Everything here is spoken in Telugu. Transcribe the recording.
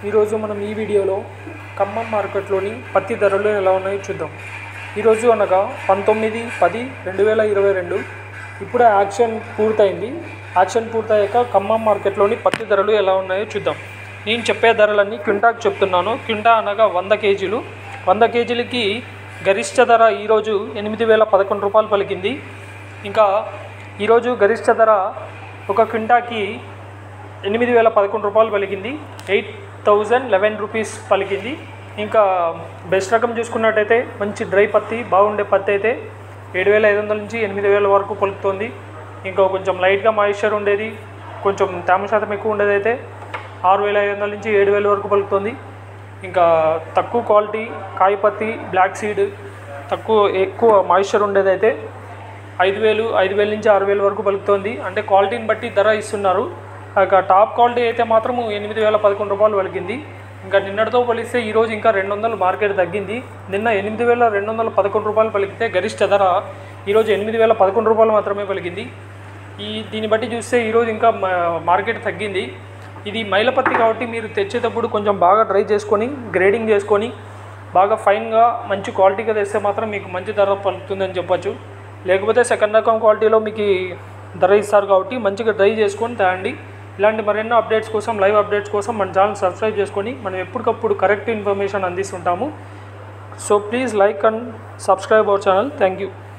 ఈరోజు మనం ఈ వీడియోలో ఖమ్మం మార్కెట్లోని పత్తి ధరలు ఎలా ఉన్నాయో చూద్దాం ఈరోజు అనగా పంతొమ్మిది పది రెండు వేల ఇరవై రెండు ఇప్పుడే యాక్షన్ పూర్తయింది యాక్షన్ పూర్తయ్యాక ఖమ్మం మార్కెట్లోని పత్తి ధరలు ఎలా ఉన్నాయో చూద్దాం నేను చెప్పే ధరలన్నీ క్వింటాకు చెప్తున్నాను క్వింటా అనగా వంద కేజీలు వంద కేజీలకి గరిష్ట ధర ఈరోజు ఎనిమిది వేల పదకొండు రూపాయలు పలికింది ఇంకా ఈరోజు గరిష్ట ధర ఒక క్వింటాకి ఎనిమిది వేల పదకొండు రూపాయలు పలికింది ఎయిట్ థౌజండ్ లెవెన్ రూపీస్ పలికింది ఇంకా బెస్ట్ రకం చూసుకున్నట్టయితే మంచి డ్రై పత్తి బాగుండే పత్తి అయితే ఏడు వేల ఐదు వందల నుంచి ఎనిమిది వేల వరకు పలుకుతుంది ఇంకా కొంచెం లైట్గా మాయిశ్చర్ ఉండేది కొంచెం తేమ శాతం ఎక్కువ ఉండేది అయితే ఆరు వేల ఐదు వందల నుంచి ఏడు వేల వరకు పలుకుతుంది ఇంకా తక్కువ క్వాలిటీ కాయ పత్తి బ్లాక్ సీడ్ తక్కువ ఎక్కువ మాయిశ్చర్ ఉండేదైతే ఐదు వేలు ఐదు వేల నుంచి ఆరు వేల వరకు పలుకుతోంది అంటే క్వాలిటీని బట్టి ధర ఇస్తున్నారు ఇక టాప్ క్వాలిటీ అయితే మాత్రం ఎనిమిది వేల పదకొండు రూపాయలు పలికింది ఇంకా నిన్నటితో పోలిస్తే ఈరోజు ఇంకా రెండు వందలు మార్కెట్ తగ్గింది నిన్న ఎనిమిది వేల రెండు వందల పదకొండు రూపాయలు పలికితే గరిష్ట ధర ఈరోజు ఎనిమిది వేల పదకొండు రూపాయలు మాత్రమే పలికింది ఈ దీన్ని బట్టి చూస్తే ఈరోజు ఇంకా మా- మార్కెట్ తగ్గింది ఇది మైలపత్తి కాబట్టి మీరు తెచ్చేటప్పుడు కొంచెం బాగా డ్రై చేసుకొని గ్రేడింగ్ చేసుకొని బాగా ఫైన్గా మంచి క్వాలిటీగా తెస్తే మాత్రం మీకు మంచి ధర పలుకుతుందని చెప్పొచ్చు లేకపోతే సెకండ్ రకం క్వాలిటీలో మీకు ఈ ధర ఇస్తారు కాబట్టి మంచిగా డ్రై చేసుకొని తేండి ఇలాంటి మరెన్నో అప్డేట్స్ కోసం లైవ్ అప్డేట్స్ కోసం మన ఛానల్ సబ్స్క్రైబ్ చేసుకొని మనం ఎప్పటికప్పుడు కరెక్ట్ ఇన్ఫర్మేషన్ అందిస్తుంటాము so please like and subscribe our channel thank you